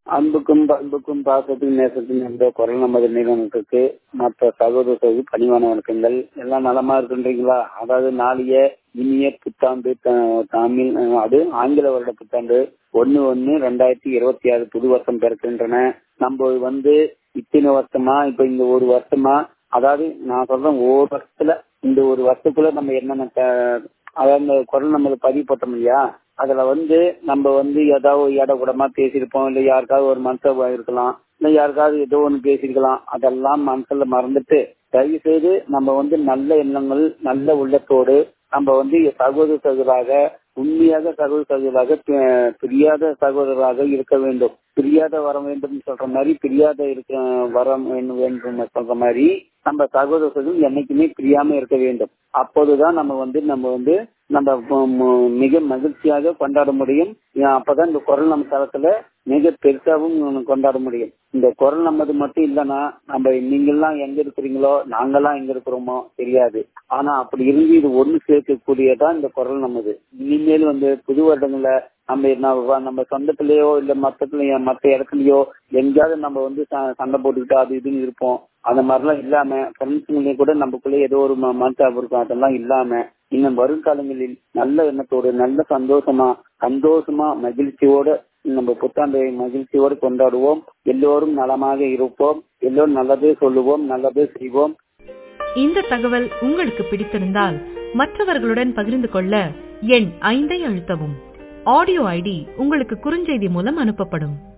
அன்புக்கும் பண்புக்கும் பாசத்துக்கும் நேசத்துக்கும் என்ற குரல் நமது நிறுவனத்துக்கு மற்ற சகோதர சகோதரி பணிவான வணக்கங்கள் எல்லாம் நலமா இருக்குன்றீங்களா அதாவது நாளைய இனிய புத்தாண்டு த- தமிழ் அஹ், அது ஆங்கில வருட புத்தாண்டு ஒன்னு ஒன்னு ரெண்டாயிரத்தி இருபத்தி ஆறு புது வருஷம் பிறக்கின்றன நம்ம வந்து இத்தனை வருஷமா இப்ப இந்த ஒரு வருஷமா அதாவது நான் சொல்றேன் ஒரு வருஷத்துல இந்த ஒரு வருஷத்துக்குள்ள நம்ம என்னென்ன த- அதாவது இந்த குரல் நம்ம பதிவு போட்டோம் இல்லையா அதுல வந்து நம்ம வந்து ஏதாவது இட கூடமா பேசியிருப்போம் இல்ல யாருக்காவது ஒரு மனச இருக்கலாம் இல்ல யாருக்காவது ஏதோ ஒண்ணு பேசியிருக்கலாம் அதெல்லாம் மனசுல மறந்துட்டு தயவு செய்து நம்ம வந்து நல்ல எண்ணங்கள் நல்ல உள்ளத்தோடு நம்ம வந்து சகோதர சகோதராக உண்மையாக சகோதர சகோதராக பி- பிரியாத சகோதரராக இருக்க வேண்டும் பிரியாத வர வேண்டும் சொல்ற மாதிரி பிரியாத இருக்க வர வேண்டும் வேண்டும் சொல்ற மாதிரி நம்ம சகோதர சகோதரி என்னைக்குமே பிரியாம இருக்க வேண்டும் அப்போதுதான் நம்ம வந்து நம்ம வந்து நம்ம ம- ம- மிக மகிழ்ச்சியாக கொண்டாட முடியும் ஏன் அப்பதான் இந்த குரல் நம்ம தளத்துல மிக பெருசாவும் கொண்டாட முடியும் இந்த குரல் நம்மது மட்டும் இல்லைன்னா நம்ம நீங்கெல்லாம் எங்க இருக்கிறீங்களோ நாங்கெல்லாம் எங்க இருக்கிறோமோ தெரியாது ஆனா அப்படி இருந்து இது ஒண்ணு சேர்க்கக்கூடியதான் இந்த குரல் நம்மது இனிமேல் வந்து புது வருடங்கள நம்ம என்ன- நம்ம சொந்தத்திலேயோ இல்ல மத்தத்துலயோ மத்த இடத்துலயோ எங்கேயாவது நம்ம வந்து ச- சண்டை போட்டுக்கிட்டு அது இதுன்னு இருப்போம் அந்த மாதிரிலாம் இல்லாம ஃப்ரெண்ட்ஸுங்களையும் கூட நமக்குள்ளே ஏதோ ஒரு ம- மனசாபம் இருக்கும் அதெல்லாம் இல்லாம இன்னும் வருங்காலங்களில் நல்ல எண்ணத்தோடு நல்ல சந்தோஷமா சந்தோஷமா மகிழ்ச்சியோட நம்ம புத்தாண்டை மகிழ்ச்சியோடு கொண்டாடுவோம் எல்லோரும் நலமாக இருப்போம் எல்லோரும் நல்லதே சொல்லுவோம் நல்லதே செய்வோம் இந்த தகவல் உங்களுக்கு பிடித்திருந்தால் மற்றவர்களுடன் பகிர்ந்து கொள்ள எண் ஐந்தை அழுத்தவும் ஆடியோ ஐடி உங்களுக்கு குறுஞ்செய்தி மூலம் அனுப்பப்படும்